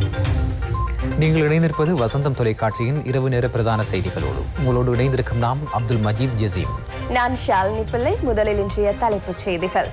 நீங்கள் இணைந்திருப்பது வசந்தம் தொலைக்காட்சியின் இரவு நேர பிரதான செய்திகளோடு உங்களோடு இணைந்திருக்கும் நாம் அப்துல் மஜீத் ஜசீம் நான் ஷாலினி பிள்ளை முதலில் இன்றைய தலைப்புச் செய்திகள்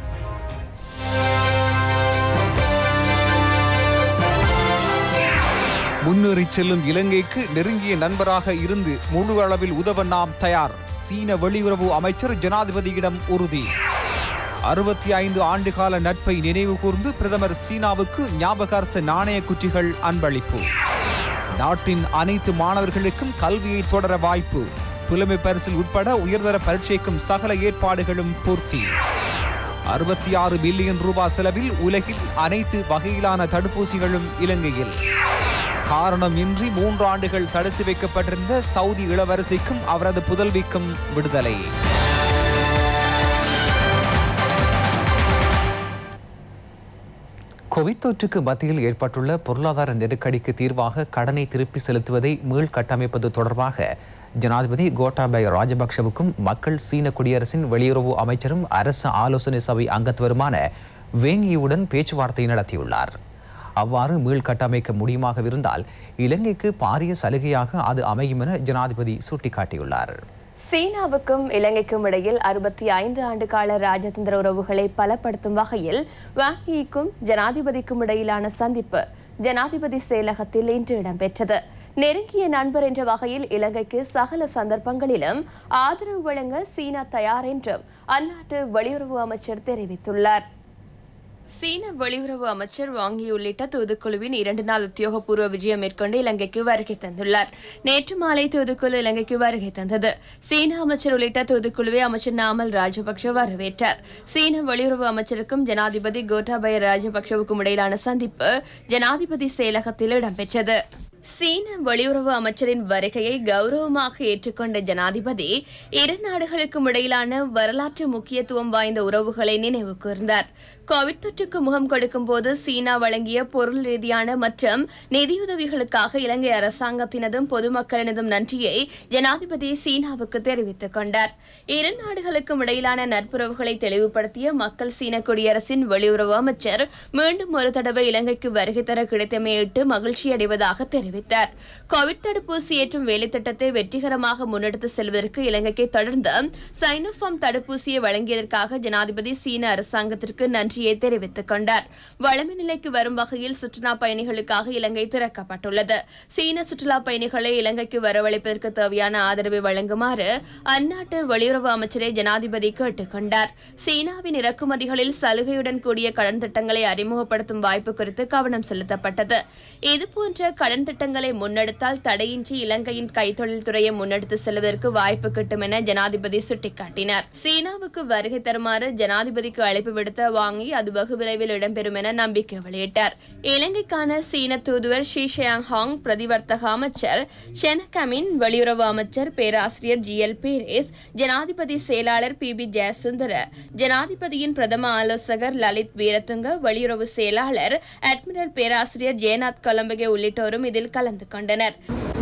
முன்னேறி செல்லும் இலங்கைக்கு நெருங்கிய நண்பராக இருந்து முழு அளவில் உதவ நாம் தயார் சீன வெளியுறவு அமைச்சர் ஜனாதிபதியிடம் உறுதி அறுபத்தி ஐந்து ஆண்டுகால நட்பை நினைவு கூர்ந்து பிரதமர் சீனாவுக்கு ஞாபகார்த்த நாணய குற்றிகள் அன்பளிப்பு நாட்டின் அனைத்து மாணவர்களுக்கும் கல்வியை தொடர வாய்ப்பு புலமை பரிசில் உட்பட உயர்தர பரீட்சைக்கும் சகல ஏற்பாடுகளும் பூர்த்தி அறுபத்தி ஆறு பில்லியன் ரூபாய் செலவில் உலகில் அனைத்து வகையிலான தடுப்பூசிகளும் இலங்கையில் காரணமின்றி மூன்று ஆண்டுகள் தடுத்து வைக்கப்பட்டிருந்த சவுதி இளவரசிக்கும் அவரது புதல்விக்கும் விடுதலை கோவிட் தொற்றுக்கு மத்தியில் ஏற்பட்டுள்ள பொருளாதார நெருக்கடிக்கு தீர்வாக கடனை திருப்பி செலுத்துவதை மீள் கட்டமைப்பது தொடர்பாக ஜனாதிபதி கோட்டாபய ராஜபக்ஷவுக்கும் மக்கள் சீன குடியரசின் வெளியுறவு அமைச்சரும் அரசு ஆலோசனை சபை அங்கத்தவருமான வேங்கியுடன் பேச்சுவார்த்தை நடத்தியுள்ளார் அவ்வாறு மீள் கட்டமைக்க முடியுமாக இருந்தால் இலங்கைக்கு பாரிய சலுகையாக அது அமையும் என ஜனாதிபதி சுட்டிக்காட்டியுள்ளார் சீனாவுக்கும் இலங்கைக்கும் இடையில் அறுபத்தி ஐந்து ஆண்டு கால ராஜதந்திர உறவுகளை பலப்படுத்தும் வகையில் வாங்கிக்கும் ஜனாதிபதிக்கும் இடையிலான சந்திப்பு ஜனாதிபதி செயலகத்தில் இன்று இடம்பெற்றது நெருங்கிய நண்பர் என்ற வகையில் இலங்கைக்கு சகல சந்தர்ப்பங்களிலும் ஆதரவு வழங்க சீனா தயார் என்றும் அந்நாட்டு வெளியுறவு அமைச்சர் தெரிவித்துள்ளார் சீன வெளியுறவு அமைச்சர் வாங்கி உள்ளிட்ட தூதுக்குழுவின் இரண்டு நாள் உத்தியோகபூர்வ விஜயம் மேற்கொண்டு இலங்கைக்கு வருகை தந்துள்ளார் நேற்று மாலை தூதுக்குழு இலங்கைக்கு வருகை தந்தது சீன அமைச்சர் உள்ளிட்ட தூதுக்குழுவை அமைச்சர் நாமல் ராஜபக்ஷ வரவேற்றார் சீன வெளியுறவு அமைச்சருக்கும் ஜனாதிபதி கோட்டாபய ராஜபக்ஷவுக்கும் இடையிலான சந்திப்பு ஜனாதிபதி செயலகத்தில் இடம்பெற்றது சீன வெளியுறவு அமைச்சரின் வருகையை கௌரவமாக ஏற்றுக்கொண்ட ஜனாதிபதி இரு நாடுகளுக்கும் இடையிலான வரலாற்று முக்கியத்துவம் வாய்ந்த உறவுகளை நினைவு கூர்ந்தார் கோவிட் தொற்றுக்கு முகம் கொடுக்கும் போது சீனா வழங்கிய பொருள் ரீதியான மற்றும் நிதியுதவிகளுக்காக இலங்கை அரசாங்கத்தினதும் பொதுமக்களினதும் நன்றியை ஜனாதிபதி சீனாவுக்கு தெரிவித்துக் கொண்டார் இரு நாடுகளுக்கும் இடையிலான நட்புறவுகளை தெளிவுபடுத்திய மக்கள் சீன குடியரசின் வெளியுறவு அமைச்சர் மீண்டும் ஒரு தடவை இலங்கைக்கு வருகை தர கிடைத்தமையிட்டு மகிழ்ச்சி அடைவதாக தெரிவித்தார் கோவிட் தடுப்பூசி ஏற்றும் வேலை திட்டத்தை வெற்றிகரமாக முன்னெடுத்து செல்வதற்கு இலங்கைக்கு தொடர்ந்து சைனோஃபார்ம் தடுப்பூசியை வழங்கியதற்காக ஜனாதிபதி சீன அரசாங்கத்திற்கு நன்றியை தெரிவித்துக் கொண்டார் வளமை நிலைக்கு வரும் வகையில் சுற்றுலா பயணிகளுக்காக இலங்கை திறக்கப்பட்டுள்ளது சீன சுற்றுலா பயணிகளை இலங்கைக்கு வரவழைப்பதற்கு தேவையான ஆதரவை வழங்குமாறு அந்நாட்டு வெளியுறவு அமைச்சரை ஜனாதிபதி கேட்டுக் கொண்டார் சீனாவின் இறக்குமதிகளில் சலுகையுடன் கூடிய கடன் திட்டங்களை அறிமுகப்படுத்தும் வாய்ப்பு குறித்து கவனம் செலுத்தப்பட்டது இதுபோன்ற கடன் திட்டங்களை முன்னெடுத்தால் தடையின்றி இலங்கையின் கைத்தொழில் துறையை முன்னெடுத்து செல்வதற்கு வாய்ப்பு கிட்டும் என ஜனாதிபதி சுட்டிக்காட்டினார் சீனாவுக்கு வருகை தருமாறு ஜனாதிபதிக்கு அழைப்பு விடுத்த வாங்கி அது வெகு விரைவில் இடம்பெறும் என நம்பிக்கை வெளியிட்டார் இலங்கைக்கான சீன தூதுவர் ஷி ஷியாங் ஹாங் பிரதிவர்த்தக அமைச்சர் சென் கமின் வெளியுறவு அமைச்சர் பேராசிரியர் ஜி எல் பீரேஸ் ஜனாதிபதி செயலாளர் பி பி ஜெயசுந்தர ஜனாதிபதியின் பிரதம ஆலோசகர் லலித் வீரத்துங்க வெளியுறவு செயலாளர் அட்மிரல் பேராசிரியர் ஜெயநாத் கொலம்பகே உள்ளிட்டோரும் இதில் கலந்து கொண்டனர்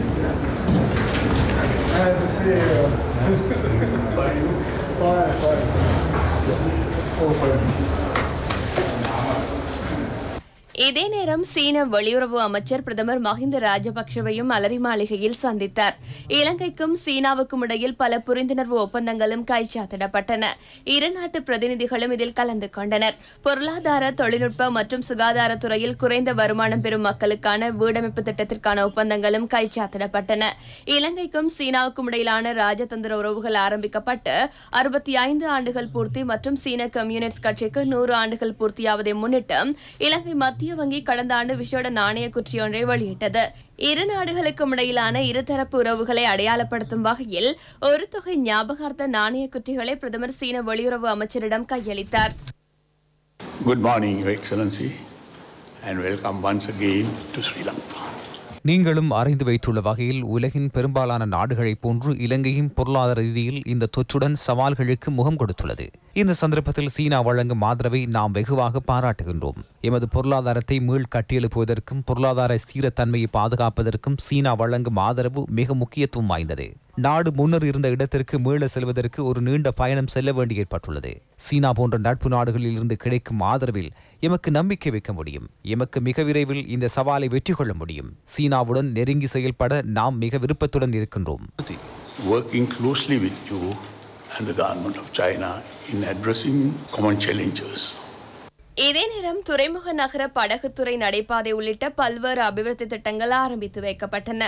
இதே நேரம் சீன வெளியுறவு அமைச்சர் பிரதமர் மஹிந்த ராஜபக்ஷவையும் அலரி மாளிகையில் சந்தித்தார் இலங்கைக்கும் சீனாவுக்கும் இடையில் பல புரிந்துணர்வு ஒப்பந்தங்களும் கைச்சாத்திடப்பட்டன இரு நாட்டு பிரதிநிதிகளும் இதில் கலந்து கொண்டனர் பொருளாதார தொழில்நுட்ப மற்றும் சுகாதாரத்துறையில் குறைந்த வருமானம் பெறும் மக்களுக்கான வீடமைப்பு திட்டத்திற்கான ஒப்பந்தங்களும் கைச்சாத்திடப்பட்டன இலங்கைக்கும் சீனாவுக்கும் இடையிலான ராஜதந்திர உறவுகள் ஆரம்பிக்கப்பட்டு அறுபத்தி ஐந்து ஆண்டுகள் பூர்த்தி மற்றும் சீன கம்யூனிஸ்ட் கட்சிக்கு நூறு ஆண்டுகள் பூர்த்தியாவதை முன்னிட்டு இலங்கை மத்திய வங்கி கடந்த ஆண்டு விசேட நாணய குற்றியொன்றை வெளியிட்டது இரு நாடுகளுக்கும் இடையிலான இருதரப்பு உறவுகளை அடையாளப்படுத்தும் வகையில் ஒரு தொகை ஞாபகார்த்த நாணய குற்றிகளை பிரதமர் சீன வெளியுறவு அமைச்சரிடம் கையளித்தார் Good morning, Your Excellency, and welcome once again to Sri Lanka. நீங்களும் அறிந்து வைத்துள்ள வகையில் உலகின் பெரும்பாலான நாடுகளைப் போன்று இலங்கையும் பொருளாதார ரீதியில் இந்த தொற்றுடன் சவால்களுக்கு முகம் கொடுத்துள்ளது இந்த சந்தர்ப்பத்தில் சீனா வழங்கும் ஆதரவை நாம் வெகுவாக பாராட்டுகின்றோம் எமது பொருளாதாரத்தை மீள் கட்டியெழுப்புவதற்கும் பொருளாதார ஸ்திரத்தன்மையை பாதுகாப்பதற்கும் சீனா வழங்கும் ஆதரவு மிக முக்கியத்துவம் வாய்ந்தது நாடு முன்னர் இருந்த இடத்திற்கு மீள செல்வதற்கு ஒரு நீண்ட பயணம் செல்ல வேண்டி ஏற்பட்டுள்ளது சீனா போன்ற நட்பு நாடுகளில் இருந்து கிடைக்கும் ஆதரவில் எமக்கு நம்பிக்கை வைக்க முடியும் எமக்கு மிக விரைவில் இந்த சவாலை வெற்றி கொள்ள முடியும் சீனாவுடன் நெருங்கி செயல்பட நாம் மிக விருப்பத்துடன் இருக்கின்றோம் Working closely with you and the government of China in addressing common challenges. இதே நேரம் துறைமுக நகர படகுத்துறை நடைபாதை உள்ளிட்ட பல்வேறு அபிவிருத்தி திட்டங்கள் ஆரம்பித்து வைக்கப்பட்டன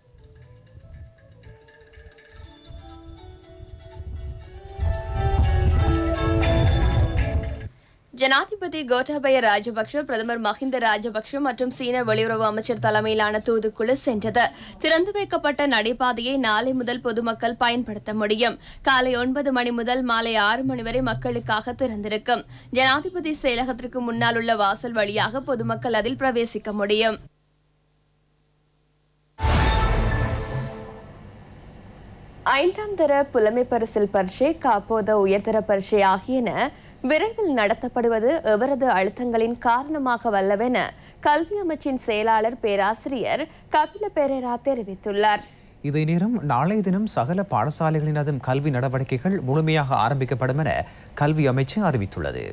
ஜனாதிபதி கோட்டாபய ராஜபக்ஷ பிரதமர் மஹிந்த ராஜபக்ஷ மற்றும் சீன வெளியுறவு அமைச்சர் தலைமையிலான தூதுக்குழு சென்றது திறந்து வைக்கப்பட்ட நடைபாதையை நாளை முதல் பொதுமக்கள் பயன்படுத்த முடியும் காலை ஒன்பது மணி முதல் மாலை ஆறு மணி வரை மக்களுக்காக திறந்திருக்கும் ஜனாதிபதி செயலகத்திற்கு முன்னால் உள்ள வாசல் வழியாக பொதுமக்கள் அதில் பிரவேசிக்க முடியும் ஐந்தாம் தர புலமை பரிசில் பரீட்சை காப்போத உயர்தர பரீட்சை ஆகியன விரைவில் நடத்தப்படுவது எவரது அழுத்தங்களின் காரணமாக வல்லவென கல்வி அமைச்சின் செயலாளர் பேராசிரியர் கபில பெரேரா தெரிவித்துள்ளார் இதே நேரம் நாளைய தினம் சகல பாடசாலைகளினதும் கல்வி நடவடிக்கைகள் முழுமையாக ஆரம்பிக்கப்படும் என கல்வி அமைச்சு அறிவித்துள்ளது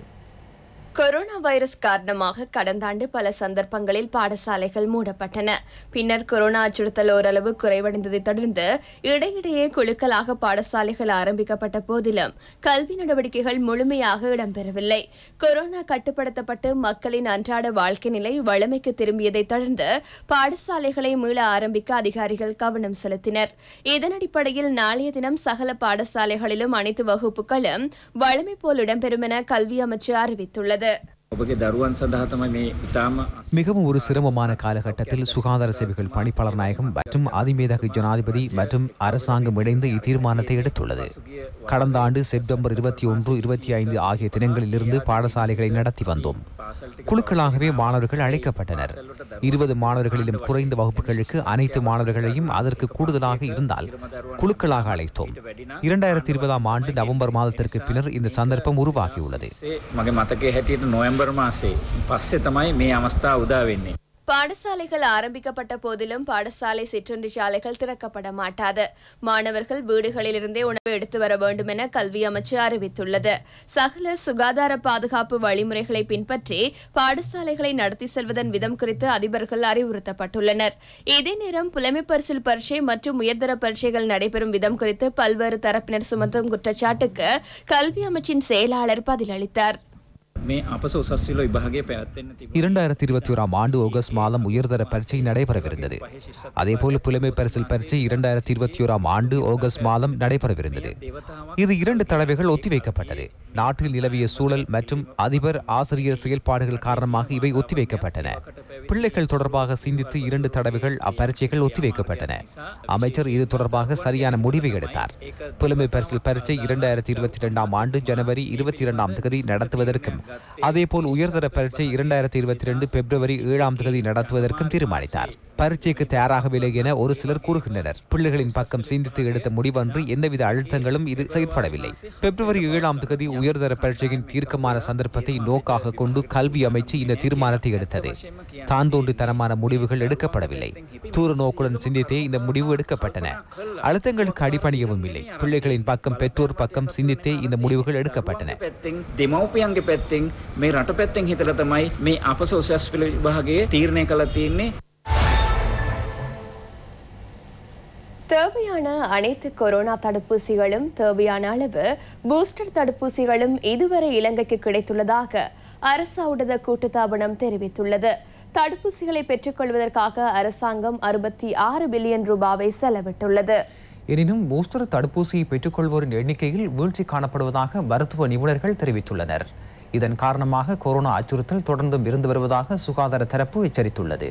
கொரோனா வைரஸ் காரணமாக கடந்த ஆண்டு பல சந்தர்ப்பங்களில் பாடசாலைகள் மூடப்பட்டன பின்னர் கொரோனா அச்சுறுத்தல் ஓரளவு குறைவடைந்ததை தொடர்ந்து இடையிடையே குழுக்களாக பாடசாலைகள் ஆரம்பிக்கப்பட்ட போதிலும் கல்வி நடவடிக்கைகள் முழுமையாக இடம்பெறவில்லை கொரோனா கட்டுப்படுத்தப்பட்டு மக்களின் அன்றாட வாழ்க்கை நிலை வழமைக்கு திரும்பியதை தொடர்ந்து பாடசாலைகளை மீள ஆரம்பிக்க அதிகாரிகள் கவனம் செலுத்தினர் இதன் அடிப்படையில் நாளைய தினம் சகல பாடசாலைகளிலும் அனைத்து வகுப்புகளும் வழமை போல் இடம்பெறும் என கல்வி அமைச்சு அறிவித்துள்ளது ඔබගේ දරුවන් සඳහා තමයි මේ ඉතාම மிகவும் ஒரு சிரமமான காலகட்டத்தில் சுகாதார சேவைகள் பணிப்பாளர் நாயகம் மற்றும் அதிமேதகு ஜனாதிபதி மற்றும் அரசாங்கம் இணைந்து இத்தீர்மானத்தை எடுத்துள்ளது கடந்த ஆண்டு செப்டம்பர் இருபத்தி ஒன்று இருபத்தி ஐந்து ஆகிய தினங்களிலிருந்து பாடசாலைகளை நடத்தி வந்தோம் குழுக்களாகவே மாணவர்கள் அழைக்கப்பட்டனர் இருபது மாணவர்களிலும் குறைந்த வகுப்புகளுக்கு அனைத்து மாணவர்களையும் அதற்கு கூடுதலாக இருந்தால் குழுக்களாக அழைத்தோம் இரண்டாயிரத்தி இருபதாம் ஆண்டு நவம்பர் மாதத்திற்கு பின்னர் இந்த சந்தர்ப்பம் உருவாகியுள்ளது සේ මගේ මතකේ හැටියට නොවම්බර් මාසේ පස්සේ තමයි මේ අවස්ථාව උදා වෙන්නේ. பாடசாலைகள் ஆரம்பிக்கப்பட்ட போதிலும் பாடசாலை சிற்றுண்டி சாலைகள் திறக்கப்பட மாட்டாது மாணவர்கள் வீடுகளிலிருந்தே உணவு எடுத்து வர வேண்டும் என கல்வி அமைச்சு அறிவித்துள்ளது சகல சுகாதார பாதுகாப்பு வழிமுறைகளை பின்பற்றி பாடசாலைகளை நடத்தி செல்வதன் விதம் குறித்து அதிபர்கள் அறிவுறுத்தப்பட்டுள்ளனர் இதே நேரம் புலமை பரிசில் பரீட்சை மற்றும் உயர்தர பரீட்சைகள் நடைபெறும் விதம் குறித்து பல்வேறு தரப்பினர் சுமத்தும் குற்றச்சாட்டுக்கு கல்வி அமைச்சின் செயலாளர் பதிலளித்தார் මේ අපස උසස්සිල විභාගේ පැවැත්වෙන්න තිබ இரண்டாயிரத்தி இருபத்தி ஓராம் ஆண்டு ஆகஸ்ட் மாதம் உயர்தர பரீட்சை நடைபெறவிருந்தது அதேபோல புலமை பரிசில் பரீட்சை இரண்டாயிரத்தி இருபத்தி ஓராம் ஆண்டு ஆகஸ்ட் மாதம் நடைபெறவிருந்தது இது இரண்டு தடவைகள் ஒத்திவைக்கப்பட்டது நாட்டில் நிலவிய சூழல் மற்றும் அதிபர் ஆசிரியர் செயல்பாடுகள் காரணமாக இவை ஒத்திவைக்கப்பட்டன பிள்ளைகள் தொடர்பாக சிந்தித்து இரண்டு தடவைகள் அப்பரீட்சைகள் ஒத்திவைக்கப்பட்டன அமைச்சர் இது தொடர்பாக சரியான முடிவை எடுத்தார் புலமை பரிசில் பரீட்சை இரண்டாயிரத்தி இருபத்தி இரண்டாம் ஆண்டு ஜனவரி இருபத்தி இரண்டாம் தேதி நடத்துவதற்கும் அதேபோல் உயர்தர பரீட்சை இரண்டாயிரத்தி இருபத்தி ரெண்டு பிப்ரவரி ஏழாம் தேதி நடத்துவதற்கும் தீர்மானித்தார் பரீட்சைக்கு தயாராகவில்லை என ஒரு சிலர் கூறுகின்றனர் பிள்ளைகளின் பக்கம் சிந்தித்து எடுத்த முடிவன்று எந்தவித அழுத்தங்களும் இது செயற்படவில்லை பிப்ரவரி ஏழாம் தேதி உயர்தர பரீட்சையின் தீர்க்கமான சந்தர்ப்பத்தை நோக்காக கொண்டு கல்வி அமைச்சு இந்த தீர்மானத்தை எடுத்தது தாந்தோன்றித்தனமான முடிவுகள் எடுக்கப்படவில்லை தூர நோக்குடன் சிந்தித்தே இந்த முடிவு எடுக்கப்பட்டன அழுத்தங்களுக்கு அடிபணியவும் இல்லை பிள்ளைகளின் பக்கம் பெற்றோர் பக்கம் சிந்தித்தே இந்த முடிவுகள் எடுக்கப்பட்டன පැත්තිෙන් දෙමවපියන්ගේ පැත්තිෙන් මේ රට පැත්තෙන් හිතල තමයි මේ අපස උසස් පිළ විභාගේ තීරණය කළ තියන්නේ தேவையான அனைத்து கொரோனா தடுப்பூசிகளும் தேவையான அளவு பூஸ்டர் தடுப்பூசிகளும் இதுவரை இலங்கைக்கு கிடைத்துள்ளதாக அரசு ஊடக கூட்டுத்தாபனம் தெரிவித்துள்ளது தடுப்பூசிகளை பெற்றுக்கொள்வதற்காக அரசாங்கம் அறுபத்தி ஆறு பில்லியன் ரூபாவை செலவிட்டுள்ளது எனினும் பூஸ்டர் தடுப்பூசியை பெற்றுக்கொள்வோரின் எண்ணிக்கையில் வீழ்ச்சி காணப்படுவதாக மருத்துவ நிபுணர்கள் தெரிவித்துள்ளனர் இதன் காரணமாக கொரோனா அச்சுறுத்தல் தொடர்ந்தும் இருந்து வருவதாக சுகாதார தரப்பு எச்சரித்துள்ளது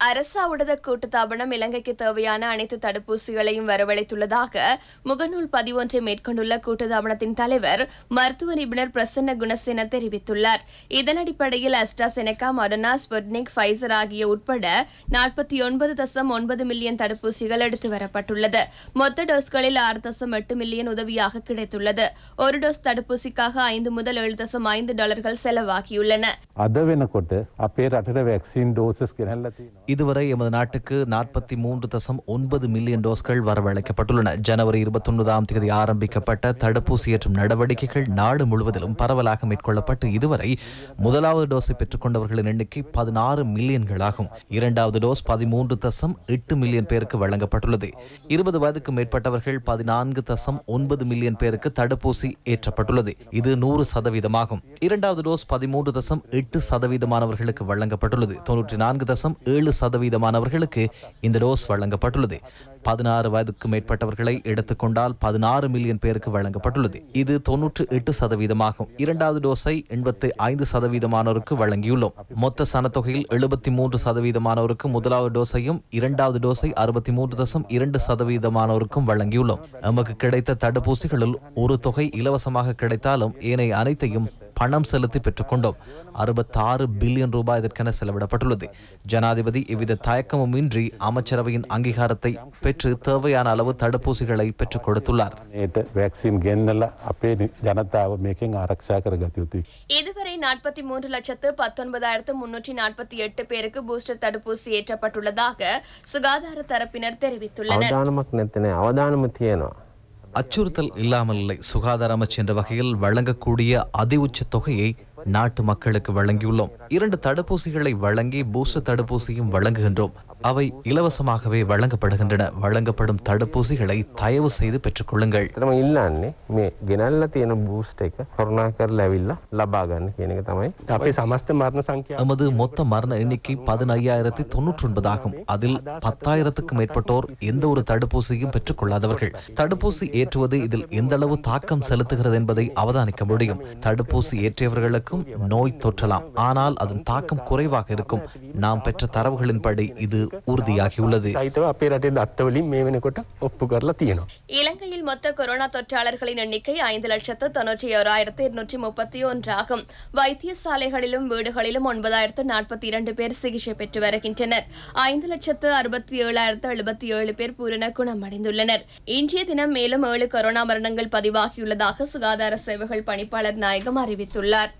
அரசா ஊடக கூட்டுத்தாபனம் இலங்கைக்கு தேவையான அனைத்து தடுப்பூசிகளையும் வரவழைத்துள்ளதாக முகநூல் பதிவொன்றை மேற்கொண்டுள்ள கூட்டுத்தாபனத்தின் தலைவர் மருத்துவ நிபுணர் பிரசன்ன குணசேன தெரிவித்துள்ளார் இதன் அடிப்படையில் அஸ்ட்ராசெனகா மொடர்னா ஸ்புட்னிக் ஃபைசர் ஆகிய உட்பட நாற்பத்தி ஒன்பது தசம் ஒன்பது மில்லியன் தடுப்பூசிகள் எடுத்து வரப்பட்டுள்ளது மொத்த டோஸ்களில் ஆறு தசம் எட்டு மில்லியன் உதவியாக கிடைத்துள்ளது ஒரு டோஸ் தடுப்பூசிக்காக ஐந்து முதல் ஏழு தசம் ஐந்து டாலர்கள் செலவாகியுள்ளன අද වෙනකොට අපේ රටට වැක්සින් ඩෝසස් ගෙනල්ල තියෙනවා. இதுவரை எமது நாட்டுக்கு நாற்பத்தி மூன்று தசம் ஒன்பது மில்லியன் டோஸ்கள் வரவழைக்கப்பட்டுள்ளன ஜனவரி இருபத்தொன்பதாம் தேதி ஆரம்பிக்கப்பட்ட தடுப்பூசி ஏற்றும் நடவடிக்கைகள் நாடு முழுவதிலும் பரவலாக மேற்கொள்ளப்பட்டு இதுவரை முதலாவது டோஸை பெற்றுக்கொண்டவர்களின் எண்ணிக்கை பதினாறு மில்லியன்களாகும் இரண்டாவது டோஸ் பதிமூன்று தசம் எட்டு மில்லியன் பேருக்கு வழங்கப்பட்டுள்ளது இருபது வயதுக்கு மேற்பட்டவர்கள் பதினான்கு தசம் ஒன்பது மில்லியன் பேருக்கு தடுப்பூசி ஏற்றப்பட்டுள்ளது இது நூறு சதவீதமாகும் இரண்டாவது டோஸ் பதிமூன்று தசம் எட்டு சதவீதமானவர்களுக்கு வழங்கப்பட்டுள்ளது தொன்னூற்றி நான்கு தசம் ஏழு சதவீதமானவர்களுக்கு இந்த டோஸ் வழங்கப்பட்டுள்ளது பதினாறு வயதுக்கு மேற்பட்டவர்களை எடுத்துக்கொண்டால் பதினாறு மில்லியன் பேருக்கு வழங்கப்பட்டுள்ளது இது தொன்னூற்று எட்டு சதவீதமாகும் இரண்டாவது டோஸை எண்பத்தி ஐந்து சதவீதமானோருக்கு வழங்கியுள்ளோம் மொத்த சனத்தொகையில் எழுபத்தி மூன்று சதவீதமானோருக்கு முதலாவது டோஸையும் இரண்டாவது டோஸை அறுபத்தி மூன்று தசம் இரண்டு சதவீதமானோருக்கும் வழங்கியுள்ளோம் நமக்கு கிடைத்த தடுப்பூசிகளில் ஒரு தொகை இலவசமாக கிடைத்தாலும் ஏனைய அனைத்தையும் பணம் செலுத்தி பெற்றுக்கொண்டோம் அறுபத்தாறு பில்லியன் ரூபாய் இதற்கென செலவிடப்பட்டுள்ளது ஜனாதிபதி எவ்வித தயக்கமும் இன்றி அமைச்சரவையின் அங்கீகாரத்தை பெற்று தேவையான அளவு தடுப்பூசிகளை பெற்றுக் கொடுத்துள்ளார் ඒට වැක්සින් ගෙන්නල අපේ නි- ජනතාව මේකෙන් ආරක්ෂා කරගත යුතුයි. இதுவரை நாற்பத்தி மூன்று லட்சத்து பத்தொன்பதாயிரத்து முன்னூற்றி நாற்பத்தி எட்டு பேருக்கு பூஸ்டர் தடுப்பூசி ஏற்றப்பட்டுள்ளதாக சுகாதார தரப்பினர் தெரிவித்துள்ளனர் අවධානමක් නැත්තනේ අවධානම තියෙනවා. அச்சுறுத்தல் இல்லாமல் இல்லை சுகாதார அமைச்சு என்ற வகையில் வழங்கக்கூடிய அதி உச்ச தொகையை நாட்டு மக்களுக்கு வழங்கியுள்ளோம் இரண்டு தடுப்பூசிகளை வழங்கி பூஸ்டர் தடுப்பூசியும் வழங்குகின்றோம் அவை இலவசமாகவே வழங்கப்படுகின்றன வழங்கப்படும் தடுப்பூசிகளை தயவு செய்து பெற்றுக்கொள்ளுங்கள் තරම ඉල්ලන්නේ මේ ගෙනල්ල තියෙන බූස්ට එක කරුණා කරලා ඇවිල්ලා ලබා ගන්න කියන එක තමයි අපේ සමස්ත මරණ සංඛ්‍යා நமது மொத்த மரண எண்ணிக்கை பதினையாயிரத்தி தொன்னூற்றி ஒன்பதாகும் அதில் பத்தாயிரத்துக்கும் மேற்பட்டோர் எந்த ஒரு தடுப்பூசியும் பெற்றுக்கொள்ளாதவர்கள் தடுப்பூசி ஏற்றுவது இதில் எந்த அளவு தாக்கம் செலுத்துகிறது என்பதை அவதானிக்க முடியும் தடுப்பூசி ஏற்றியவர்களுக்கும் நோய் தொற்றலாம் ஆனால் அதன் தாக்கம் குறைவாக இருக்கும் நாம் பெற்ற தரவுகளின்படி இது உறுதியாகியுள்ளது සහිතව අපේ රටේ දත්තවලින් මේ වෙනකොට ඔප්පු කරලා තියෙනවා. இலங்கையில் மொத்த கொரோனா தொற்றாளர்களின் எண்ணிக்கை ஐந்து லட்சத்து தொன்னூற்றி ஓராயிரத்து இருநூற்றி முப்பத்தி ஒன்றாகும் வைத்தியசாலைகளிலும் வீடுகளிலும் ஒன்பதாயிரத்து நாற்பத்தி இரண்டு பேர் சிகிச்சை பெற்று வருகின்றனர் ஐந்து லட்சத்து அறுபத்தி ஏழாயிரத்து எழுபத்தி ஏழு பேர் பூரண குணமடைந்துள்ளனர் இன்றைய தினம் மேலும் ஏழு கொரோனா மரணங்கள் பதிவாகியுள்ளதாக சுகாதார சேவைகள் பணிப்பாளர் நாயகம் அறிவித்துள்ளார்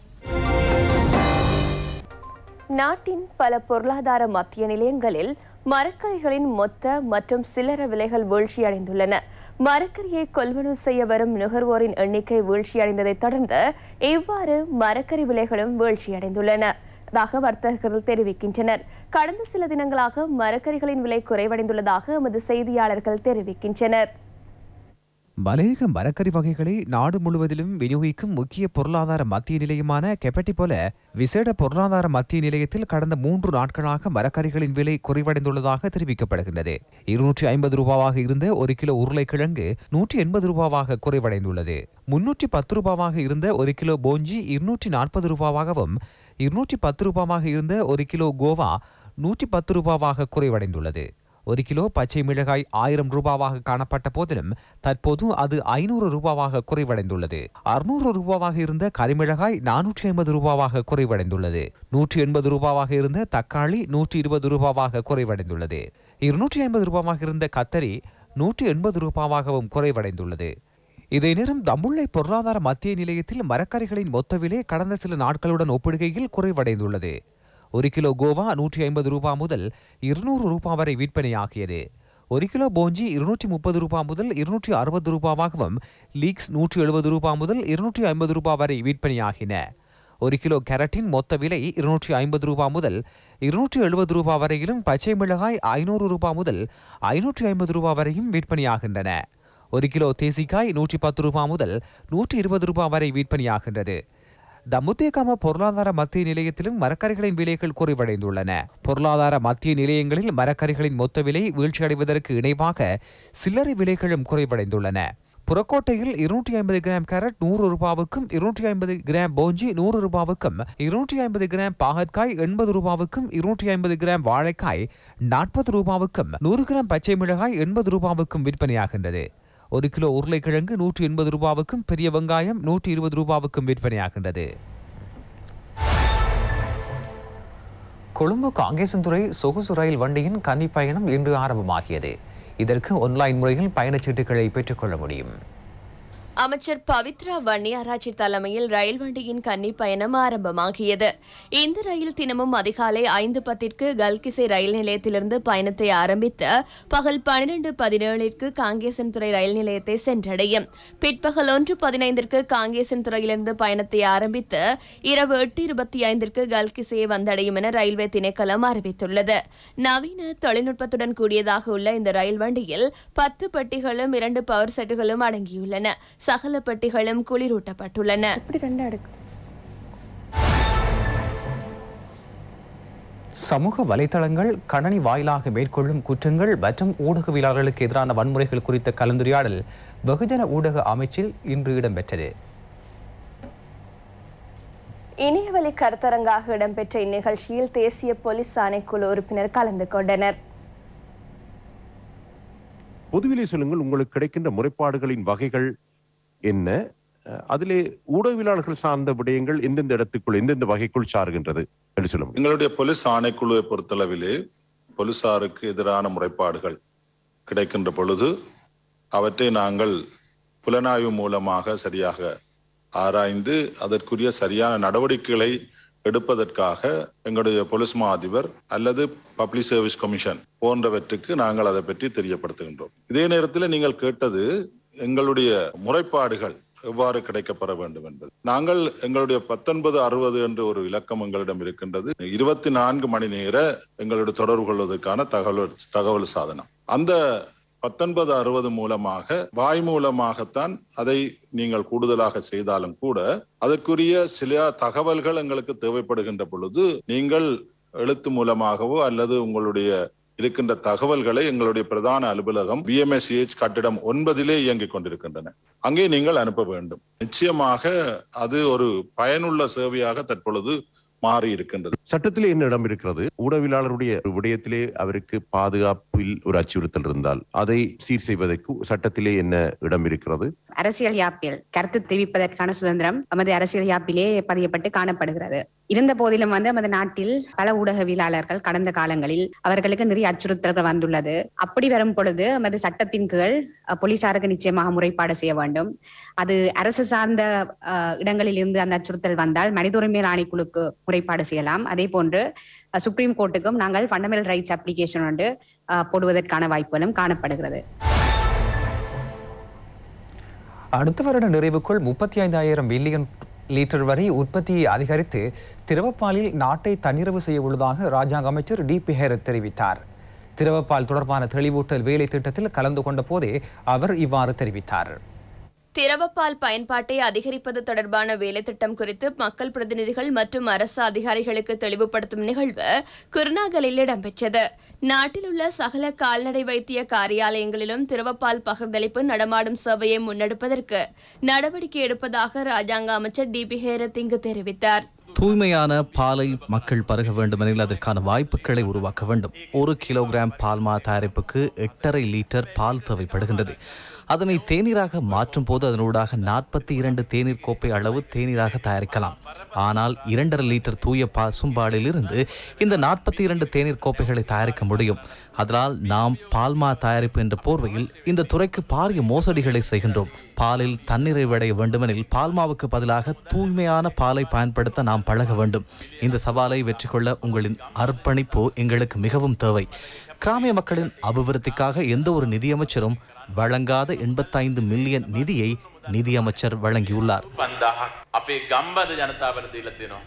நாட்டின் பல பொருளாதார மத்திய நிலையங்களில் மரக்கறிகளின் மொத்த மற்றும் சில்லறை விலைகள் வீழ்ச்சியடைந்துள்ளன மரக்கறியை கொள்வனவு செய்ய வரும் நுகர்வோரின் எண்ணிக்கை வீழ்ச்சியடைந்ததைத் தொடர்ந்து இவ்வாறு மரக்கறி விலைகளும் வீழ்ச்சியடைந்துள்ளன தாக வர்த்தகர்கள் தெரிவிக்கின்றனர் கடந்த சில தினங்களாக மரக்கறிகளின் விலை குறைவடைந்துள்ளதாக எமது செய்தியாளர்கள் தெரிவிக்கின்றனர் மலையக மரக்கறி வகைகளை நாடு முழுவதிலும் விநியோகிக்கும் முக்கிய பொருளாதார மத்திய நிலையமான கெப்பட்டி போல விசேட பொருளாதார மத்திய நிலையத்தில் கடந்த மூன்று நாட்களாக மரக்கறிகளின் விலை குறைவடைந்துள்ளதாக தெரிவிக்கப்படுகின்றது இருநூற்றி ஐம்பது ரூபாவாக இருந்த ஒரு கிலோ உருளைக்கிழங்கு நூற்றி எண்பது ரூபாவாக குறைவடைந்துள்ளது முன்னூற்றி பத்து ரூபாவாக இருந்த ஒரு கிலோ போஞ்சி இருநூற்றி நாற்பது ரூபாவாகவும் இருநூற்றி பத்து ரூபாவாக இருந்த ஒரு கிலோ கோவா நூற்றி பத்து ரூபாவாக குறைவடைந்துள்ளது ஒரு கிலோ பச்சை மிளகாய் ஆயிரம் ரூபாவாக காணப்பட்ட போதிலும் தற்போது அது ஐநூறு ரூபாவாக குறைவடைந்துள்ளது அறுநூறு ரூபாவாக இருந்த கரிமிளகாய் நானூற்றி ஐம்பது ரூபாவாக குறைவடைந்துள்ளது நூற்றி எண்பது ரூபாவாக இருந்த தக்காளி நூற்றி இருபது ரூபாவாக குறைவடைந்துள்ளது இருநூற்றி ஐம்பது ரூபாவாக இருந்த கத்தரி நூற்றி எண்பது ரூபாவாகவும் குறைவடைந்துள்ளது இதே நேரம் தமுல்லை பொருளாதார மத்திய நிலையத்தில் மரக்கறிகளின் மொத்த விலை கடந்த சில நாட்களுடன் ஒப்பிடுகையில் குறைவடைந்துள்ளது ஒரு கிலோ கோவா நூற்றி ஐம்பது ரூபாய் முதல் இருநூறு ரூபாய் வரை விற்பனையாகியது ஒரு கிலோ போஞ்சி இருநூற்றி முப்பது ரூபாய் முதல் இருநூற்றி அறுபது ரூபாவாகவும் லீக்ஸ் நூற்றி எழுபது ரூபாய் முதல் இருநூற்றி ஐம்பது ரூபாய் வரை விற்பனையாகின ஒரு கிலோ கேரட்டின் மொத்த விலை இருநூற்றி ஐம்பது ரூபாய் முதல் இருநூற்றி எழுபது ரூபாய் வரையிலும் பச்சை மிளகாய் ஐநூறு ரூபாய் முதல் ஐநூற்றி ஐம்பது ரூபாய் வரையும் விற்பனையாகின்றன ஒரு கிலோ தேசிக்காய் நூற்றி பத்து ரூபாய் முதல் நூற்றி இருபது ரூபாய் வரை விற்பனையாகின்றது தமுத்தேகாம பொருளாதார மத்திய நிலையத்திலும் மரக்கறிகளின் விலைகள் குறைவடைந்துள்ளன பொருளாதார மத்திய நிலையங்களில் மரக்கறிகளின் மொத்த விலை வீழ்ச்சியடைவதற்கு இணைவாக சில்லறை விலைகளும் குறைவடைந்துள்ளன புறக்கோட்டையில் இருநூற்றி ஐம்பது கிராம் கேரட் நூறு ரூபாவுக்கும் இருநூற்றி ஐம்பது கிராம் போஞ்சி நூறு ரூபாவுக்கும் இருநூற்றி ஐம்பது கிராம் பாகற்காய் எண்பது ரூபாவுக்கும் இருநூற்றி ஐம்பது கிராம் வாழைக்காய் நாற்பது ரூபாவுக்கும் நூறு கிராம் பச்சை மிளகாய் எண்பது ரூபாவுக்கும் விற்பனையாகின்றது ஒரு கிலோ உருளைக்கிழங்கு நூற்றி எண்பது ரூபாவுக்கும் பெரிய வெங்காயம் நூற்றி இருபது ரூபாவுக்கும் விற்பனையாகின்றது கொழும்பு காங்கேசன்துறை சொகுசு ரயில் வண்டியின் கன்னி பயணம் இன்று ஆரம்பமாகியது இதற்கு ஒன்லைன் முறையில் பயணச்சீட்டுகளை பெற்றுக்கொள்ள முடியும் அமைச்சர் பவித்ரா வன்னியாராய்ச்சி தலைமையில் ரயில் வண்டியின் கன்னி பயணம் ஆரம்பமாகியது இந்த ரயில் தினமும் அதிகாலை ஐந்து பத்திற்கு கல்கிசை ரயில் நிலையத்திலிருந்து பயணத்தை ஆரம்பித்து பகல் பன்னிரண்டு பதினேழிற்கு காங்கேசன்துறை ரயில் நிலையத்தை சென்றடையும் பிற்பகல் ஒன்று பதினைந்திற்கு காங்கேசன்துறையிலிருந்து பயணத்தை ஆரம்பித்து இரவு எட்டு இருபத்தி ஐந்திற்கு கல்கிசையை வந்தடையும் என ரயில்வே திணைக்களம் அறிவித்துள்ளது நவீன தொழில்நுட்பத்துடன் கூடியதாக உள்ள இந்த ரயில் வண்டியில் பத்து பெட்டிகளும் இரண்டு பவர் செட்டுகளும் அடங்கியுள்ளன சகல பெட்டிகளும் குளிரூட்டப்பட்டுள்ளன சமூக வலைதளங்கள் கணனி வாயிலாக மேற்கொள்ளும் குற்றங்கள் மற்றும் ஊடகவியலாளர்களுக்கு எதிரான வன்முறைகள் குறித்த கலந்துரையாடல் வெகுஜன ஊடக அமைச்சில் இன்று இடம்பெற்றது இணையவழி கருத்தரங்காக இடம்பெற்ற இந்நிகழ்ச்சியில் தேசிய போலீஸ் ஆணைக்குழு உறுப்பினர் கலந்து கொண்டனர் பொதுவிலே சொல்லுங்கள் உங்களுக்கு கிடைக்கின்ற முறைப்பாடுகளின் வகைகள் என்ன அஹ் அதிலே ஊடகவியலாளர்கள் சார்ந்த விடயங்கள் எந்தெந்த இடத்துக்குள் எந்தெந்த வகைக்குள் சாருகின்றது என்று சொல்ல முடியும் எங்களுடைய போலீஸ் ஆணைக்குழுவை பொறுத்தளவிலே போலீசாருக்கு எதிரான முறைப்பாடுகள் கிடைக்கின்ற பொழுது அவற்றை நாங்கள் புலனாய்வு மூலமாக சரியாக ஆராய்ந்து அதற்குரிய சரியான நடவடிக்கைகளை எடுப்பதற்காக எங்களுடைய போலீஸ் மா அதிபர் அல்லது பப்ளிக் சர்வீஸ் கமிஷன் போன்றவற்றுக்கு நாங்கள் அதை பற்றி தெரியப்படுத்துகின்றோம் இதே நேரத்தில் நீங்கள் கேட்டது எங்களுடைய முறைப்பாடுகள் எவ்வாறு கிடைக்கப்பெற வேண்டும் என்பது நாங்கள் எங்களுடைய பத்தொன்பது அறுபது என்ற ஒரு இலக்கம் எங்களிடம் இருக்கின்றது இருபத்தி நான்கு மணி நேர எங்களோட தொடர்பு கொள்வதற்கான தகவல் தகவல் சாதனம் அந்த பத்தொன்பது அறுபது மூலமாக வாய் மூலமாகத்தான் அதை நீங்கள் கூடுதலாக செய்தாலும் கூட அதற்குரிய சில தகவல்கள் எங்களுக்கு தேவைப்படுகின்ற பொழுது நீங்கள் எழுத்து மூலமாகவோ அல்லது உங்களுடைய இருக்கின்ற தகவல்களை எங்களுடைய பிரதான அலுவலகம் பிஎம்எஸ்சிஹெச் கட்டிடம் ஒன்பதிலே இயங்கிக் கொண்டிருக்கின்றன அங்கே நீங்கள் அனுப்ப வேண்டும் நிச்சயமாக அது ஒரு பயனுள்ள சேவையாக தற்பொழுது மாறி இருக்கின்றது சட்டத்திலே என்ன இடம் இருக்கிறது ஊடகவியலாளருடைய ஒரு விடயத்திலே அவருக்கு பாதுகாப்பில் ஒரு அச்சுறுத்தல் இருந்தால் அதை சீர் செய்வதற்கு சட்டத்திலே என்ன இடம் இருக்கிறது அரசியல் யாப்பில் கருத்து தெரிவிப்பதற்கான சுதந்திரம் நமது அரசியல் யாப்பிலே பதியப்பட்டு காணப்படுகிறது இருந்த போதிலும் வந்து நமது நாட்டில் பல ஊடகவியலாளர்கள் கடந்த காலங்களில் அவர்களுக்கு நிறைய அச்சுறுத்தல்கள் வந்துள்ளது அப்படி வரும் பொழுது நமது சட்டத்தின் கீழ் அஹ், போலீசாருக்கு நிச்சயமாக முறைப்பாடு செய்ய வேண்டும் அது அரசு சார்ந்த அஹ், இடங்களில் இருந்து அந்த அச்சுறுத்தல் வந்தால் மனித உரிமை ஆணைக்குழுக்கு முறைப்பாடு செய்யலாம் அதே போன்று அஹ், சுப்ரீம் கோர்ட்டுக்கும் நாங்கள் ஃபண்டமெண்டல் ரைட்ஸ் அப்ளிகேஷன் வந்து அஹ், போடுவதற்கான வாய்ப்புகளும் காணப்படுகிறது அடுத்த வருட நிறைவுக்குள் முப்பத்தி ஐந்தாயிரம் மில்லியன் லிட்டர் வரை உற்பத்தியை அதிகரித்து திரவப்பாலில் நாட்டை தன்னிறைவு செய்ய உள்ளதாக ராஜாங்க அமைச்சர் டி பி ஹேரத் தெரிவித்தார் திரவப்பால் தொடர்பான தெளிவூட்டல் வேலை திட்டத்தில் கலந்து கொண்ட போதே அவர் இவ்வாறு தெரிவித்தார் திரவப்பால் பயன்பாட்டை அதிகரிப்பது தொடர்பான வேலைத்திட்டம் குறித்து மக்கள் பிரதிநிதிகள் மற்றும் அரசு அதிகாரிகளுக்கு தெளிவுபடுத்தும் நிகழ்வு குருநாகலில் இடம்பெற்றது நாட்டில் உள்ள சகல கால்நடை வைத்திய காரியாலயங்களிலும் திரவப்பால் பகிர்ந்தளிப்பு நடமாடும் சேவையை முன்னெடுப்பதற்கு நடவடிக்கை எடுப்பதாக ராஜாங்க அமைச்சர் டி பி ஹேரத் இங்கு தெரிவித்தார் தூய்மையான பாலை மக்கள் பருக வேண்டுமெனில் அதற்கான வாய்ப்புகளை உருவாக்க வேண்டும் ஒரு கிலோகிராம் பால்மா தயாரிப்புக்கு எட்டரை லிட்டர் பால் தேவைப்படுகின்றது அதனை தேநீராக மாற்றும் போது அதனூடாக நாற்பத்தி இரண்டு தேநீர் கோப்பை அளவு தேநீராக தயாரிக்கலாம் ஆனால் இரண்டரை லிட்டர் தூய பசும்பாலில் இருந்து இந்த நாற்பத்தி இரண்டு தேநீர் கோப்பைகளை தயாரிக்க முடியும் அதனால் நாம் பால்மா தயாரிப்பு என்ற போர்வையில் இந்த துறைக்கு பாரிய மோசடிகளை செய்கின்றோம் பாலில் தன்னிறைவடைய வேண்டுமெனில் பால்மாவுக்கு பதிலாக தூய்மையான பாலை பயன்படுத்த நாம் பழக வேண்டும் இந்த சவாலை வெற்றி கொள்ள உங்களின் அர்ப்பணிப்பு எங்களுக்கு மிகவும் தேவை கிராமிய மக்களின் அபிவிருத்திக்காக எந்த ஒரு நிதியமைச்சரும் வழங்காத எண்பத்தைந்து மில்லியன் நிதியை நிதியமைச்சர் வழங்கியுள்ளார் පන්දාහක් අපේ ගම්බද ජනතාවට දීලා තියෙනවා.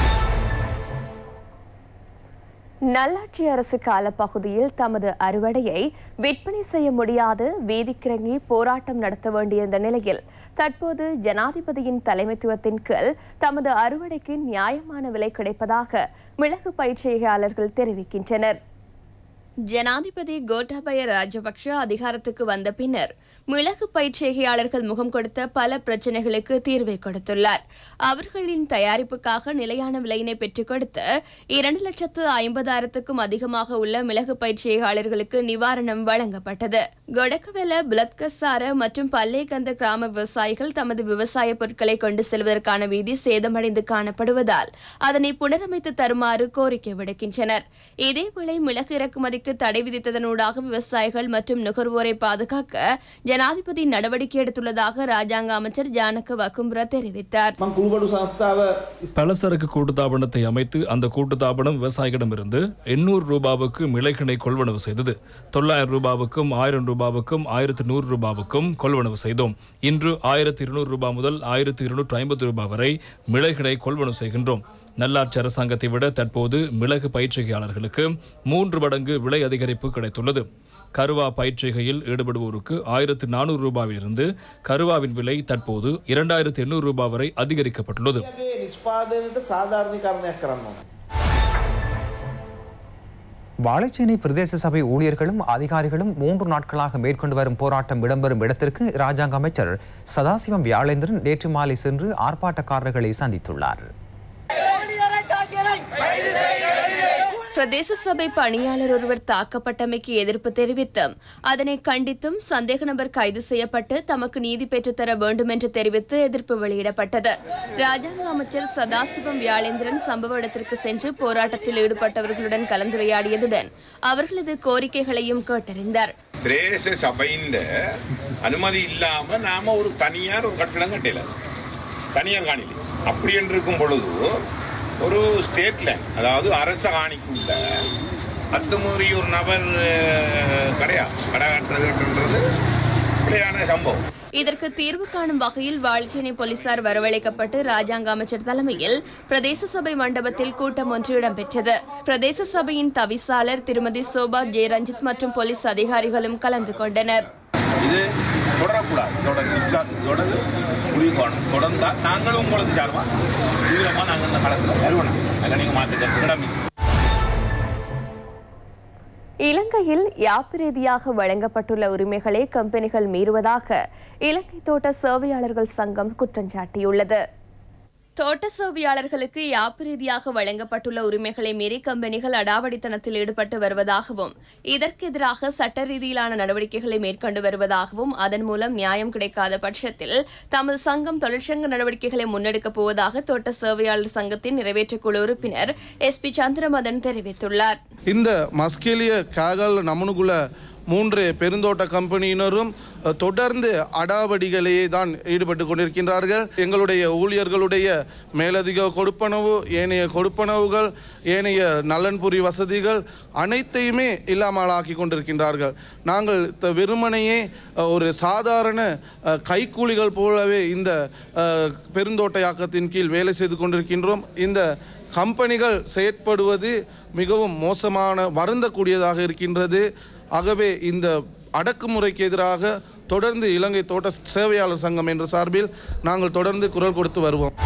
நல்லாட்சி அரசு காலப்பகுதியில் தமது அறுவடையை விற்பனை செய்ய முடியாது வீதிக்கிறங்கி போராட்டம் நடத்த வேண்டிய இந்த நிலையில் தற்போது ஜனாதிபதியின் தலைமைத்துவத்தின் கீழ் தமது அறுவடைக்கு நியாயமான விலை கிடைப்பதாக மிளகு பயிற்சியாளர்கள் தெரிவிக்கின்றனர் ஜனாதிபதி கோட்டாபய ராஜபக்ஷ அதிகாரத்துக்கு வந்த பின்னர் மிளகு பயிற்சிகையாளர்கள் முகம் கொடுத்த பல பிரச்சினைகளுக்கு தீர்வை கொடுத்துள்ளார் அவர்களின் தயாரிப்புக்காக நிலையான விலையினை பெற்றுக் கொடுத்து இரண்டு லட்சத்து ஐம்பதாயிரத்துக்கும் அதிகமாக உள்ள மிளகு பயிற்சிகையாளர்களுக்கு நிவாரணம் வழங்கப்பட்டது கொடக்கவெல பிளத்கசார மற்றும் பல்லேகந்த கிராம விவசாயிகள் தமது விவசாய பொருட்களை கொண்டு செல்வதற்கான வீதி சேதமடைந்து காணப்படுவதால் அதனை புனரமைத்து தருமாறு கோரிக்கை விடுக்கின்றனர் இதேவேளை மிளகு இறக்குமதிக்கு தடை விதித்ததனூடாக விவசாயிகள் மற்றும் நுகர்வோரை பாதுகாக்க ஜனாதிபதி நடவடிக்கை எடுத்துள்ளதாக ராஜாங்க அமைச்சர் ஜானக வக்கும்புர தெரிவித்தார் பலசரக்கு கூட்டுத்தாபனத்தை அமைத்து அந்த கூட்டுத்தாபனம் விவசாயிகளிடமிருந்து எண்ணூறு ரூபாவுக்கு மிளகினை கொள்வனவு செய்தது தொள்ளாயிரம் ரூபாவுக்கும் ஆயிரம் ரூபாவுக்கும் ஆயிரத்து நூறு ரூபாவுக்கும் கொள்வனவு செய்தோம் இன்று ஆயிரத்து இருநூறு ரூபாய் முதல் ஆயிரத்து இருநூற்று ஐம்பது ரூபாய் வரை மிளகினை கொள்வனவு செய்கின்றோம் நல்லாட்சி அரசாங்கத்தை விட தற்போது மிளகு பயிற்சிகையாளர்களுக்கு மூன்று மடங்கு விலை அதிகரிப்பு கிடைத்துள்ளது கருவா பயிற்சிகையில் ஈடுபடுவோருக்கு ஆயிரத்து நானூறு ரூபாயிலிருந்து கருவாவின் விலை தற்போது இரண்டாயிரத்து எண்ணூறு ரூபாய் வரை அதிகரிக்கப்பட்டுள்ளது வாழைச்சேனை பிரதேச சபை ஊழியர்களும் அதிகாரிகளும் மூன்று நாட்களாக மேற்கொண்டு வரும் போராட்டம் இடம்பெறும் இடத்திற்கு ராஜாங்க அமைச்சர் சதாசிவம் வியாழேந்திரன் நேற்று மாலை சென்று ஆர்ப்பாட்டக்காரர்களை சந்தித்துள்ளார் பிரதேச சபை பணியாளர் ஒருவர் தாக்கப்பட்டமைக்கு எதிர்ப்பு தெரிவித்தும் அதனை கண்டித்தும் சந்தேக நபர் கைது செய்யப்பட்டு தமக்கு நீதி பெற்றுத்தர வேண்டும் என்று தெரிவித்து எதிர்ப்பு வெளியிடப்பட்டது ராஜாங்க அமைச்சர் சதாசிவம் வியாழேந்திரன் சம்பவ இடத்திற்கு சென்று போராட்டத்தில் ஈடுபட்டவர்களுடன் கலந்துரையாடியதுடன் அவர்களது கோரிக்கைகளையும் கேட்டறிந்தார் பிரதேச சபையின் அனுமதி இல்லாம நாம ஒரு தனியார் ஒரு கட்டிடம் கட்டல தனியார் காணில அப்படி என்று இருக்கும் பொழுது ஒரு ஸ்டேட் லேண்ட் அதாவது அரச காணிக்குள்ள அத்துமீறி ஒரு நபர் அஹ், கடையா கடை கட்டுறதுன்றது பிள்ளையான சம்பவம் இதற்கு தீர்வு காணும் வகையில் வாழைச்சேனை போலீசார் வரவழைக்கப்பட்டு ராஜாங்க அமைச்சர் தலைமையில் பிரதேச சபை மண்டபத்தில் கூட்டம் ஒன்று இடம்பெற்றது பிரதேச சபையின் தவிசாளர் திருமதி சோபா ஜெயரஞ்சித் மற்றும் போலீஸ் அதிகாரிகளும் கலந்து கொண்டனர் இது தொடரக்கூடாது தொடர்ந்து நிச்சா- தொடர்ந்து முடிவு காணும் தொடர்ந்தா நாங்களும் உங்களுக்கு சார்பா தீவிரமா நாங்கள் இந்த காலத்தில் வருவணும் அதில் நீங்கள் மாற்ற இடம் இல்லை. இலங்கையில் யாப்பு ரீதியாக வழங்கப்பட்டுள்ள உரிமைகளை கம்பெனிகள் மீறுவதாக இலங்கை தோட்ட சேவையாளர்கள் சங்கம் குற்றம் சாட்டியுள்ளது தோட்ட சேவையாளர்களுக்கு யாப்பு ரீதியாக வழங்கப்பட்டுள்ள உரிமைகளை மீறி கம்பெனிகள் அடாவடித்தனத்தில் ஈடுபட்டு வருவதாகவும் இதற்கு எதிராக சட்ட ரீதியிலான நடவடிக்கைகளை மேற்கொண்டு வருவதாகவும் அதன் மூலம் நியாயம் கிடைக்காத பட்சத்தில் தமது சங்கம் தொழிற்சங்க நடவடிக்கைகளை முன்னெடுக்கப் போவதாக தோட்ட சேவையாளர் சங்கத்தின் நிறைவேற்றுக் குழு உறுப்பினர் எஸ் பி சந்திரமதன் தெரிவித்துள்ளார் இந்த மஸ்கேலிய கேகல் நமனுக்குள்ள மூன்று பெருந்தோட்ட கம்பெனியினரும் அஹ், தொடர்ந்து அடாவடிகளையே தான் ஈடுபட்டு கொண்டிருக்கின்றார்கள் எங்களுடைய ஊழியர்களுடைய மேலதிக கொடுப்பனவு ஏனைய கொடுப்பனவுகள் ஏனைய நலன்புரி வசதிகள் அனைத்தையுமே இல்லாமலாக்கி கொண்டிருக்கின்றார்கள் நாங்கள் த- வெறுமனையே அஹ், ஒரு சாதாரண அஹ், கைக்கூலிகள் போலவே இந்த அஹ், பெருந்தோட்டயாக்கத்தின் கீழ் வேலை செய்து கொண்டிருக்கின்றோம் இந்த கம்பெனிகள் செயற்படுவது மிகவும் மோசமான வருந்தக்கூடியதாக இருக்கின்றது ஆகவே இந்த அடக்குமுறைக்கு எதிராக தொடர்ந்து இலங்கை தோட்ட சேவையாளர் சங்கம் என்ற சார்பில் நாங்கள் தொடர்ந்து குரல் கொடுத்து வருவோம்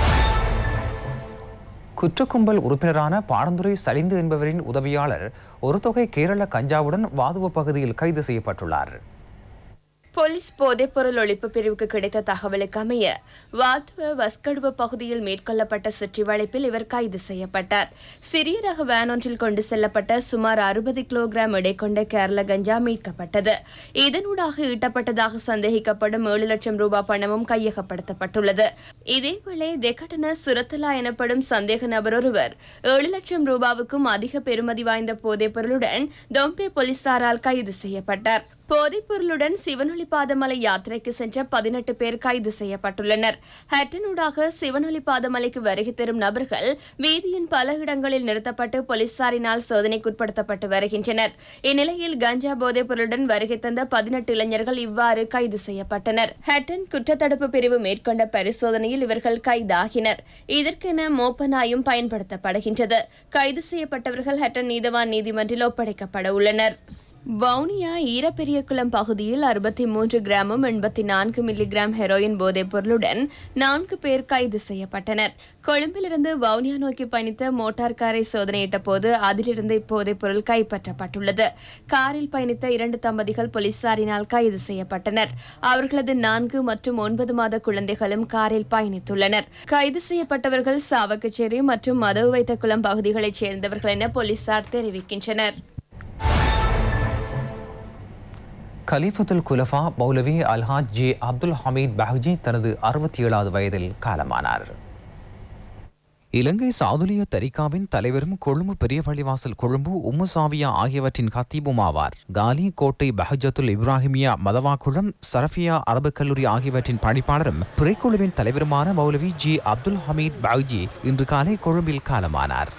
குற்றக்கும்பல் உறுப்பினரான பாடந்துரை சலிந்து என்பவரின் உதவியாளர் ஒரு தொகை கேரள கஞ்சாவுடன் வாதுவ பகுதியில் கைது செய்யப்பட்டுள்ளார் போலீஸ் போதைப்பொருள் ஒழிப்பு பிரிவுக்கு கிடைத்த தகவலுக்கு அமைய வாத்துவ வஸ்கடுவ பகுதியில் மேற்கொள்ளப்பட்ட சுற்றி வளைப்பில் இவர் கைது செய்யப்பட்டார் சிறிய ரக வேன் ஒன்றில் கொண்டு செல்லப்பட்ட சுமார் அறுபது கிலோகிராம் எடை கொண்ட கேரள கஞ்சா மீட்கப்பட்டது இதனூடாக ஈட்டப்பட்டதாக சந்தேகிக்கப்படும் ஏழு லட்சம் ரூபாய் பணமும் கையகப்படுத்தப்பட்டுள்ளது இதேவேளை தெக்கட்டன சுரத்தலா எனப்படும் சந்தேக நபர் ஒருவர் ஏழு லட்சம் ரூபாவுக்கும் அதிக பெறுமதி வாய்ந்த போதைப்பொருளுடன் டொம்பே போலீசாரால் கைது செய்யப்பட்டார் போதைப்பொருளுடன் சிவனொளி பாதமலை யாத்திரைக்கு சென்ற பதினெட்டு பேர் கைது செய்யப்பட்டுள்ளனர் ஹட்டனூடாக சிவனொளி பாதமலைக்கு வருகை தரும் நபர்கள் வீதியின் பல இடங்களில் நிறுத்தப்பட்டு போலீசாரினால் சோதனைக்குட்படுத்தப்பட்டு வருகின்றனர் இந்நிலையில் கஞ்சா போதைப்பொருளுடன் வருகை தந்த பதினெட்டு இளைஞர்கள் இவ்வாறு கைது செய்யப்பட்டனர் ஹட்டன் குற்றத்தடுப்பு பிரிவு மேற்கொண்ட பரிசோதனையில் இவர்கள் கைதாகினர் இதற்கென மோப்ப நாயும் பயன்படுத்தப்படுகின்றது கைது செய்யப்பட்டவர்கள் ஹட்டன் நீதவான் நீதிமன்றில் ஒப்படைக்கப்பட உள்ளனர் வவுனியா ஈரப்பெரியகுளம் பகுதியில் அறுபத்தி மூன்று கிராமும் எண்பத்தி நான்கு மில்லிகிராம் ஹெரோயின் போதைப் பொருளுடன் நான்கு பேர் கைது செய்யப்பட்டனர் கொழும்பிலிருந்து வவுனியா நோக்கி பயணித்த மோட்டார் காரை சோதனையிட்ட போது அதிலிருந்து இப்போதைப் பொருள் கைப்பற்றப்பட்டுள்ளது காரில் பயணித்த இரண்டு தம்பதிகள் போலீசாரினால் கைது செய்யப்பட்டனர் அவர்களது நான்கு மற்றும் ஒன்பது மாத குழந்தைகளும் காரில் பயணித்துள்ளனர் கைது செய்யப்பட்டவர்கள் சாவகச்சேரி மற்றும் மதவு வைத்த குளம் பகுதிகளைச் சேர்ந்தவர்கள் என போலீசார் தெரிவிக்கின்றனர் கலீஃபத்துல் குலஃபா மௌலவி அல்ஹாஜ் ஜே அப்துல் ஹமீத் பஹ்ஜி தனது அறுபத்தி ஏழாவது வயதில் காலமானார் இலங்கை சாதுலிய தரிகாவின் தலைவரும் கொழும்பு பெரிய பள்ளிவாசல் கொழும்பு உம்முசாவியா ஆகியவற்றின் கத்தீபும் ஆவார் காலி கோட்டை பஹஜத்துல் இப்ராஹிமியா மதவாக்குளம் சரஃபியா அரபுக் கல்லூரி ஆகியவற்றின் பணிப்பாளரும் பிறைக்குழுவின் தலைவருமான மௌலவி ஜி அப்துல் ஹமீத் பஹ்ஜி இன்று காலை கொழும்பில் காலமானார்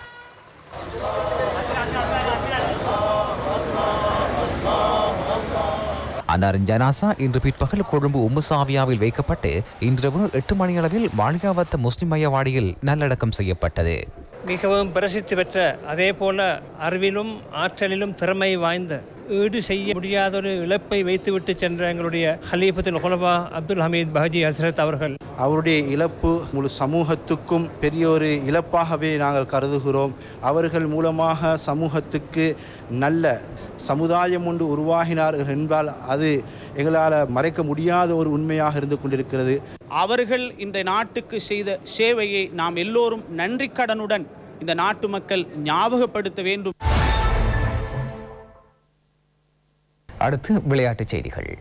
அன்னாரின் ஜனாசா இன்று பிற்பகல் கொழும்பு உம்முசாவியாவில் வைக்கப்பட்டு இன்றிரவு எட்டு மணியளவில் மாளிகாவத்த முஸ்லிம் மையவாடியில் நல்லடக்கம் செய்யப்பட்டது மிகவும் பிரசித்தி பெற்ற அதே போல அறிவிலும் ஆற்றலிலும் திறமை வாய்ந்த ஈடு செய்ய முடியாத ஒரு இழப்பை வைத்துவிட்டு சென்ற எங்களுடைய ஹலீஃபத்துல் ஹுலபா அப்துல் ஹமீத் பஹஜி ஹசரத் அவர்கள் அவருடைய இழப்பு முழு சமூகத்துக்கும் பெரிய ஒரு இழப்பாகவே நாங்கள் கருதுகிறோம் அவர்கள் மூலமாக சமூகத்துக்கு நல்ல சமுதாயம் ஒன்று உருவாகினார்கள் என்பால் அது எங்களால் மறைக்க முடியாத ஒரு உண்மையாக இருந்து கொண்டிருக்கிறது அவர்கள் இந்த நாட்டுக்கு செய்த சேவையை நாம் எல்லோரும் நன்றி கடனுடன் இந்த நாட்டு மக்கள் ஞாபகப்படுத்த வேண்டும் அடுத்து விளையாட்டுச் செய்திகள்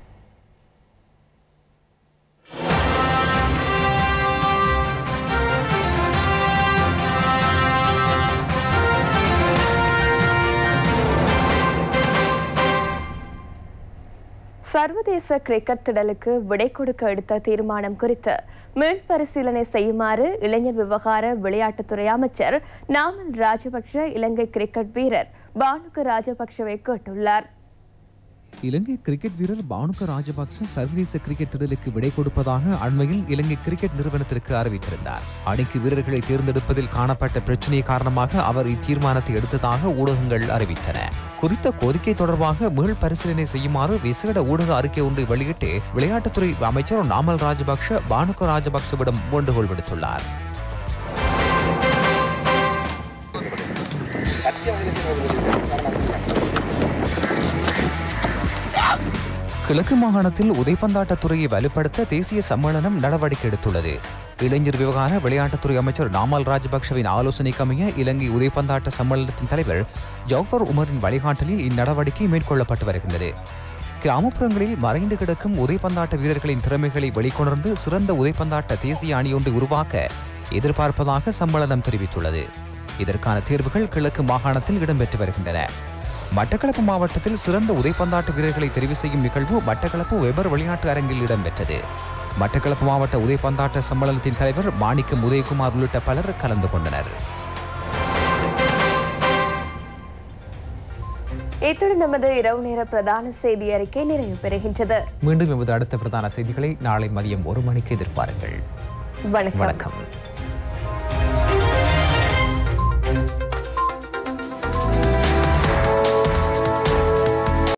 சர்வதேச கிரிக்கெட் திடலுக்கு விடை கொடுக்க எடுத்த தீர்மானம் குறித்து மீள்பரிசீலனை செய்யுமாறு இளைஞர் விவகார விளையாட்டுத்துறை அமைச்சர் நாமல் ராஜபக்ஷ இலங்கை கிரிக்கெட் வீரர் பானுக ராஜபக்ஷவை கேட்டுள்ளார் இலங்கை கிரிக்கெட் வீரர் பானுக ராஜபக்ச சர்வதேச கிரிக்கெட் திடலுக்கு விடை கொடுப்பதாக அண்மையில் இலங்கை கிரிக்கெட் நிறுவனத்திற்கு அறிவித்திருந்தார் அணிக்கு வீரர்களை தேர்ந்தெடுப்பதில் காணப்பட்ட பிரச்சினை காரணமாக அவர் இத்தீர்மானத்தை எடுத்ததாக ஊடகங்கள் அறிவித்தன குறித்த கோரிக்கை தொடர்பாக மீள் பரிசீலனை செய்யுமாறு விசேட ஊடக அறிக்கை ஒன்றை வெளியிட்டு விளையாட்டுத்துறை அமைச்சர் நாமல் ராஜபக்ஷ பானுக ராஜபக்சவிடம் வேண்டுகோள் விடுத்துள்ளார் கிழக்கு மாகாணத்தில் உதைப்பந்தாட்டத் துறையை வலுப்படுத்த தேசிய சம்மேளனம் நடவடிக்கை எடுத்துள்ளது இளைஞர் விவகார விளையாட்டுத்துறை அமைச்சர் நாமல் ராஜபக்ஷவின் ஆலோசனைக்கமைய இலங்கை உதைப்பந்தாட்ட சம்மேளனத்தின் தலைவர் ஜவுஃபர் உமரின் வழிகாட்டலில் இந்நடவடிக்கை மேற்கொள்ளப்பட்டு வருகின்றது கிராமப்புறங்களில் மறைந்து கிடக்கும் உதைப்பந்தாட்ட வீரர்களின் திறமைகளை வெளிக்கொணர்ந்து சிறந்த உதைப்பந்தாட்ட தேசிய அணியொன்றை உருவாக்க எதிர்பார்ப்பதாக சம்மேளனம் தெரிவித்துள்ளது இதற்கான தேர்வுகள் கிழக்கு மாகாணத்தில் இடம்பெற்று வருகின்றன மட்டக்களப்பு மாவட்டத்தில் சிறந்த உதைப்பந்தாட்ட வீரர்களை தெரிவு செய்யும் நிகழ்வு மட்டக்களப்பு வெபர் விளையாட்டு அரங்கில் இடம்பெற்றது மட்டக்களப்பு மாவட்ட உதைப்பந்தாட்ட சம்மேளனத்தின் தலைவர் மாணிக்கம் உதயகுமார் உள்ளிட்ட பலர் கலந்து கொண்டனர் இத்துடன் நமது இரவு நேர பிரதான செய்தி அறிக்கை நிறைவு பெறுகின்றது மீண்டும் எமது அடுத்த பிரதான செய்திகளை நாளை மதியம் ஒரு மணிக்கு எதிர்பாருங்கள் வணக்கம் வணக்கம்